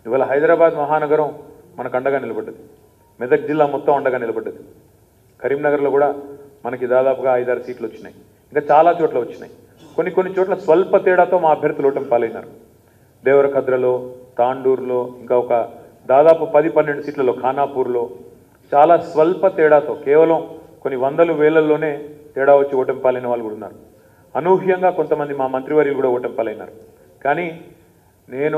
ఇవాళ హైదరాబాద్ మహానగరం మనకు అండగా నిలబడ్డది మెదక్ జిల్లా మొత్తం అండగా నిలబడ్డది కరీంనగర్లో కూడా మనకి దాదాపుగా ఐదారు సీట్లు వచ్చినాయి ఇంకా చాలా చోట్ల వచ్చినాయి కొన్ని కొన్ని చోట్ల స్వల్ప తేడాతో మా అభ్యర్థులు ఓటమి పాలైనారు దేవరకద్రలో తాండూరులో ఇంకా ఒక దాదాపు పది పన్నెండు సీట్లలో ఖానాపూర్లో చాలా స్వల్ప తేడాతో కేవలం కొన్ని వందలు వేలల్లోనే తేడా వచ్చి ఓటమి పాలైన వాళ్ళు కూడా ఉన్నారు అనూహ్యంగా కొంతమంది మా మంత్రివర్యులు కూడా ఓటమి పాలైనారు కానీ నేను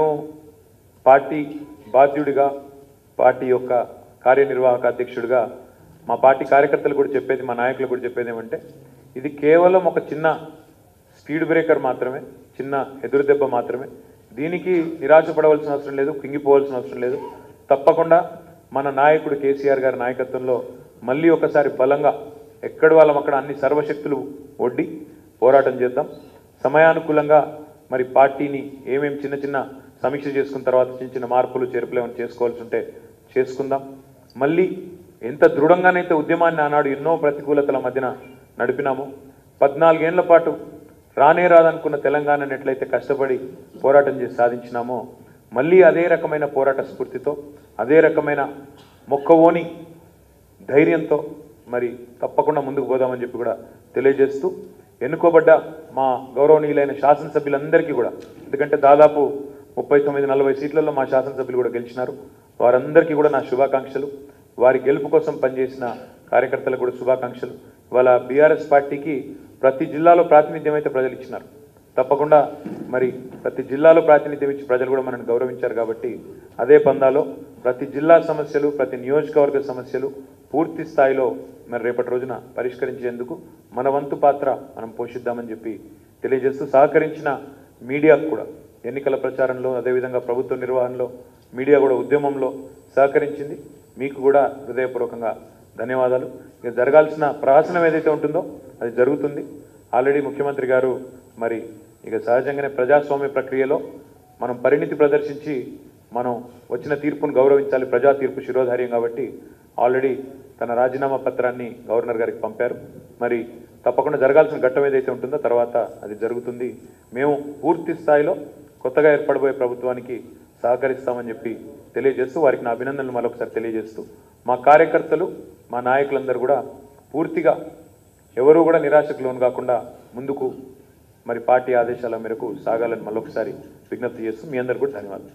పార్టీ బాధ్యుడిగా పార్టీ యొక్క కార్యనిర్వాహక అధ్యక్షుడిగా మా పార్టీ కార్యకర్తలు కూడా చెప్పేది మా నాయకులు కూడా చెప్పేది ఏమంటే ఇది కేవలం ఒక చిన్న స్పీడ్ బ్రేకర్ మాత్రమే చిన్న ఎదురు దెబ్బ మాత్రమే దీనికి నిరాశపడవలసిన అవసరం లేదు కుంగిపోవాల్సిన అవసరం లేదు తప్పకుండా మన నాయకుడు కేసీఆర్ గారి నాయకత్వంలో మళ్ళీ ఒకసారి బలంగా ఎక్కడి వాళ్ళం అక్కడ అన్ని సర్వశక్తులు ఒడ్డి పోరాటం చేద్దాం సమయానుకూలంగా మరి పార్టీని ఏమేమి చిన్న చిన్న సమీక్ష చేసుకున్న తర్వాత చిన్న చిన్న మార్పులు చేర్పులు ఏమైనా చేసుకోవాల్సి ఉంటే చేసుకుందాం మళ్ళీ ఎంత దృఢంగానైతే ఉద్యమాన్ని ఆనాడు ఎన్నో ప్రతికూలతల మధ్యన నడిపినామో పద్నాలుగేళ్ల పాటు రానే రాదనుకున్న తెలంగాణను ఎట్లయితే కష్టపడి పోరాటం చేసి సాధించినామో మళ్ళీ అదే రకమైన పోరాట స్ఫూర్తితో అదే రకమైన మొక్కవోని ధైర్యంతో మరి తప్పకుండా ముందుకు పోదామని చెప్పి కూడా తెలియజేస్తూ ఎన్నుకోబడ్డ మా గౌరవనీయులైన శాసనసభ్యులందరికీ కూడా ఎందుకంటే దాదాపు ముప్పై తొమ్మిది నలభై సీట్లలో మా శాసనసభ్యులు కూడా గెలిచినారు వారందరికీ కూడా నా శుభాకాంక్షలు వారి గెలుపు కోసం పనిచేసిన కార్యకర్తలకు కూడా శుభాకాంక్షలు ఇవాళ బీఆర్ఎస్ పార్టీకి ప్రతి జిల్లాలో ప్రాతినిధ్యం అయితే ప్రజలు ఇచ్చినారు తప్పకుండా మరి ప్రతి జిల్లాలో ప్రాతినిధ్యం ఇచ్చి ప్రజలు కూడా మనల్ని గౌరవించారు కాబట్టి అదే పందాలో ప్రతి జిల్లా సమస్యలు ప్రతి నియోజకవర్గ సమస్యలు పూర్తి స్థాయిలో మరి రేపటి రోజున పరిష్కరించేందుకు మన వంతు పాత్ర మనం పోషిద్దామని చెప్పి తెలియజేస్తూ సహకరించిన మీడియాకు కూడా ఎన్నికల ప్రచారంలో అదేవిధంగా ప్రభుత్వ నిర్వహణలో మీడియా కూడా ఉద్యమంలో సహకరించింది మీకు కూడా హృదయపూర్వకంగా ధన్యవాదాలు ఇక జరగాల్సిన ప్రహసనం ఏదైతే ఉంటుందో అది జరుగుతుంది ఆల్రెడీ ముఖ్యమంత్రి గారు మరి ఇక సహజంగానే ప్రజాస్వామ్య ప్రక్రియలో మనం పరిణితి ప్రదర్శించి మనం వచ్చిన తీర్పును గౌరవించాలి ప్రజా తీర్పు శిరోధార్యం కాబట్టి ఆల్రెడీ తన రాజీనామా పత్రాన్ని గవర్నర్ గారికి పంపారు మరి తప్పకుండా జరగాల్సిన ఘట్టం ఏదైతే ఉంటుందో తర్వాత అది జరుగుతుంది మేము పూర్తి స్థాయిలో కొత్తగా ఏర్పడబోయే ప్రభుత్వానికి సహకరిస్తామని చెప్పి తెలియజేస్తూ వారికి నా అభినందనలు మరొకసారి తెలియజేస్తూ మా కార్యకర్తలు మా నాయకులందరూ కూడా పూర్తిగా ఎవరూ కూడా నిరాశకు లోను కాకుండా ముందుకు మరి పార్టీ ఆదేశాల మేరకు సాగాలని మళ్ళొకసారి విజ్ఞప్తి చేస్తూ మీ అందరు కూడా ధన్యవాదాలు